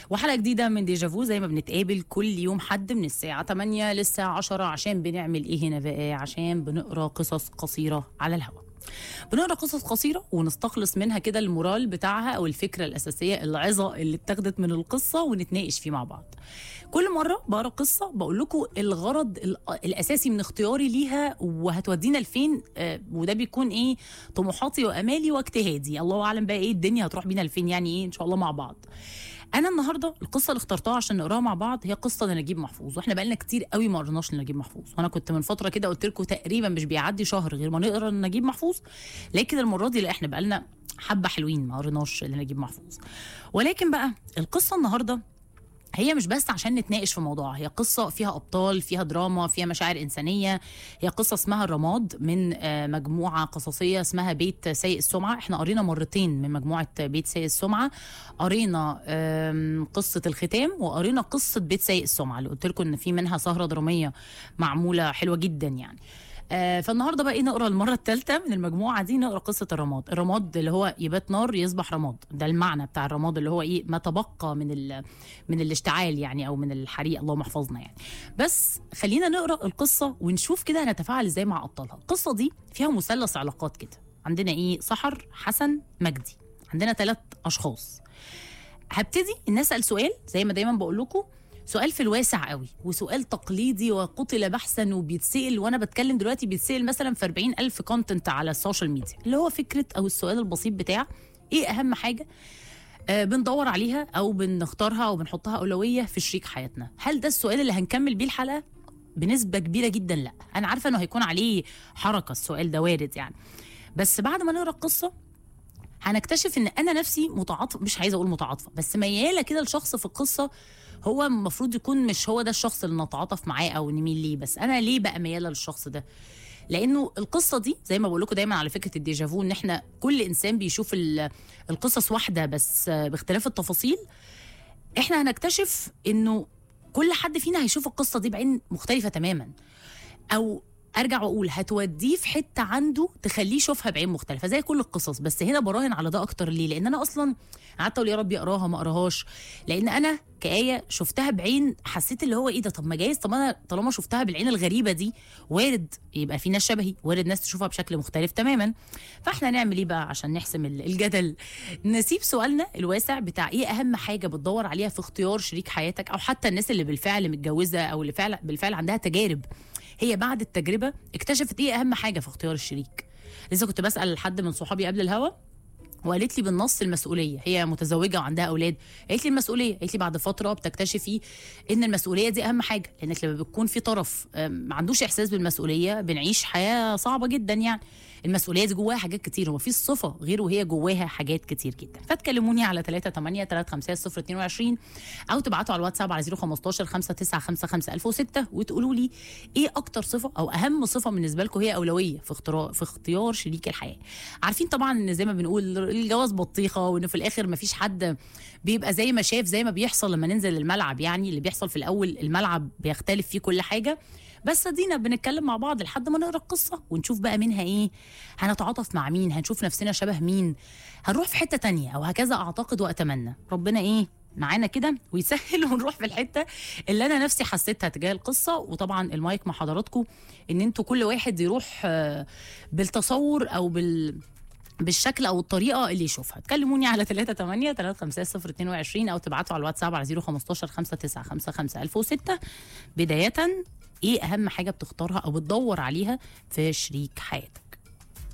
وحلقه جديده من ديجافو زي ما بنتقابل كل يوم حد من الساعه 8 للساعه 10 عشان بنعمل ايه هنا بقى عشان بنقرا قصص قصيره على الهواء بنقرا قصص قصيره ونستخلص منها كده المورال بتاعها او الفكره الاساسيه العظه اللي اتاخدت من القصه ونتناقش فيه مع بعض كل مره بقرا قصه بقول لكم الغرض ال- الاساسي من اختياري ليها وهتودينا لفين آه، وده بيكون ايه طموحاتي وامالي واجتهادي الله اعلم بقى ايه الدنيا هتروح بينا لفين يعني ايه ان شاء الله مع بعض انا النهارده القصه اللي اخترتها عشان نقراها مع بعض هي قصه لنجيب محفوظ واحنا بقالنا كتير قوي ما قريناش لنجيب محفوظ وانا كنت من فتره كده قلت لكم تقريبا مش بيعدي شهر غير ما نقرا لنجيب محفوظ لكن المره دي لا احنا بقالنا حبه حلوين ما قريناش لنجيب محفوظ ولكن بقى القصه النهارده هي مش بس عشان نتناقش في موضوعها هي قصة فيها أبطال فيها دراما فيها مشاعر إنسانية هي قصة اسمها الرماد من آه، مجموعة قصصية اسمها بيت سيء السمعة احنا قرينا مرتين من مجموعة بيت سيء السمعة قرينا آم، قصة الختام وقرينا قصة بيت سيء السمعة اللي قلت لكم ان في منها سهرة درامية معمولة حلوة جدا يعني آه، فالنهارده بقى ايه نقرا المره الثالثه من المجموعه دي نقرا قصه الرماد الرماد اللي هو يبات نار يصبح رماد ده المعنى بتاع الرماد اللي هو ايه ما تبقى من ال من الاشتعال يعني او من الحريق اللهم احفظنا يعني بس خلينا نقرا القصه ونشوف كده هنتفاعل ازاي مع ابطالها القصه دي فيها مثلث علاقات كده عندنا ايه سحر حسن مجدي عندنا ثلاث اشخاص هبتدي ان اسال سؤال زي ما دايما بقول لكم سؤال في الواسع قوي وسؤال تقليدي وقتل بحثا وبيتسال وانا بتكلم دلوقتي بيتسال مثلا في 40 الف كونتنت على السوشيال ميديا اللي هو فكره او السؤال البسيط بتاع ايه اهم حاجه آه، بندور عليها او بنختارها او بنحطها اولويه في شريك حياتنا هل ده السؤال اللي هنكمل بيه الحلقه بنسبه كبيره جدا لا انا عارفه انه هيكون عليه حركه السؤال ده وارد يعني بس بعد ما نقرا القصه هنكتشف ان انا نفسي متعاطفه مش عايزه اقول متعاطفه بس مياله كده لشخص في القصه هو المفروض يكون مش هو ده الشخص اللي نتعاطف معاه او نميل ليه بس انا ليه بقى مياله للشخص ده لانه القصه دي زي ما بقول لكم دايما على فكره الديجافو ان احنا كل انسان بيشوف ال- القصص واحده بس باختلاف التفاصيل احنا هنكتشف انه كل حد فينا هيشوف القصه دي بعين مختلفه تماما او ارجع واقول هتوديه في حته عنده تخليه يشوفها بعين مختلفه زي كل القصص بس هنا براهن على ده اكتر ليه لان انا اصلا قعدت اقول يا رب اقراها ما اقراهاش لان انا كآية شفتها بعين حسيت اللي هو ايه ده طب ما جايز طب انا طالما شفتها بالعين الغريبه دي وارد يبقى في ناس شبهي وارد ناس تشوفها بشكل مختلف تماما فاحنا نعمل ايه بقى عشان نحسم ال- الجدل نسيب سؤالنا الواسع بتاع ايه اهم حاجه بتدور عليها في اختيار شريك حياتك او حتى الناس اللي بالفعل متجوزه او اللي فعلا بالفعل عندها تجارب هي بعد التجربه اكتشفت ايه اهم حاجه في اختيار الشريك لسه كنت بسال حد من صحابي قبل الهوا وقالت لي بالنص المسؤوليه هي متزوجه وعندها اولاد قالت لي المسؤوليه قالت لي بعد فتره بتكتشفي ان المسؤوليه دي اهم حاجه لانك لما بتكون في طرف آم، ما عندوش احساس بالمسؤوليه بنعيش حياه صعبه جدا يعني المسؤوليه دي جواها حاجات كتير ومفيش صفه غير وهي جواها حاجات كتير جدا فتكلموني على 3 8 3 5 0 22 او تبعتوا على الواتساب على 015 595 1006 وتقولوا لي ايه اكتر صفه او اهم صفه بالنسبه لكم هي اولويه في اختيار في اختيار شريك الحياه عارفين طبعا ان زي ما بنقول الجواز بطيخه وان في الاخر مفيش حد بيبقى زي ما شاف زي ما بيحصل لما ننزل الملعب يعني اللي بيحصل في الاول الملعب بيختلف فيه كل حاجه بس ادينا بنتكلم مع بعض لحد ما نقرا القصه ونشوف بقى منها ايه هنتعاطف مع مين هنشوف نفسنا شبه مين هنروح في حته تانية او هكذا اعتقد واتمنى ربنا ايه معانا كده ويسهل ونروح في الحته اللي انا نفسي حسيتها تجاه القصه وطبعا المايك مع حضراتكم ان انتوا كل واحد يروح آه، بالتصور او بال بالشكل او الطريقه اللي يشوفها تكلموني على 3 8 3 5 0 22 او تبعتوا على الواتساب على 015 5955 1006 بدايه ايه اهم حاجه بتختارها او بتدور عليها في شريك حياتك